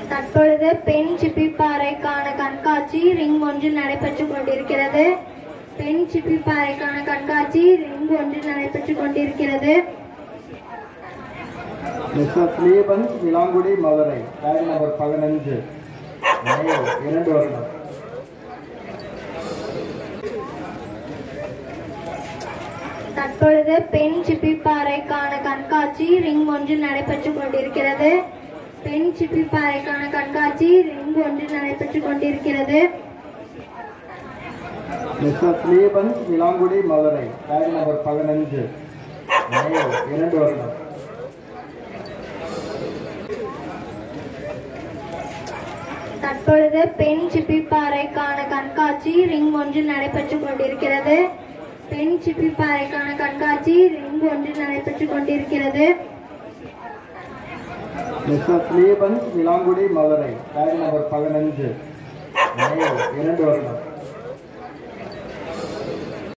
தற்பொழுது பெண் சிப்பிப்பாறைக்கான கண்காட்சி ரிங் ஒன்றில் நடைபெற்றுக் கொண்டிருக்கிறது பெண் சிப்பிப்பாறைக்கான கண்காட்சி ரிங் ஒன்றில் நடைபெற்றுக் கொண்டிருக்கிறது மிஸ்டர் ஸ்லீபன் இளாங்குடி மதுரை பேக் நம்பர் பதினஞ்சு வயது இரண்டு வருடம் தற்பொழுது பெண் சிப்பிப்பாறைக்கான கண்காட்சி ரிங் ஒன்றில் நடைபெற்றுக் கொண்டிருக்கிறது பெண் சிப்பிப்பாறைக்கான கண்காட்சி ரிங் ஒன்றில் நடைபெற்றுக் கொண்டிருக்கிறது மிஸ்டர் ஸ்லீபன் இளாங்குடி மதுரை பேக் நம்பர் பதினஞ்சு வயது இரண்டு வருடம் தற்பொழுது பெண் சிப்பிப்பாறைக்கான கண்காட்சி ரிங் ஒன்றில் நடைபெற்றுக் கொண்டிருக்கிறது பெண் சிப்பிப்பாறைக்கான கண்காட்சி ரிங் ஒன்றில் நடைபெற்றுக் கொண்டிருக்கிறது மிஸ்டர் ஸ்லீபன் இளாங்குடி மதுரை பேக் நம்பர் பதினஞ்சு வயது இரண்டு வருடம்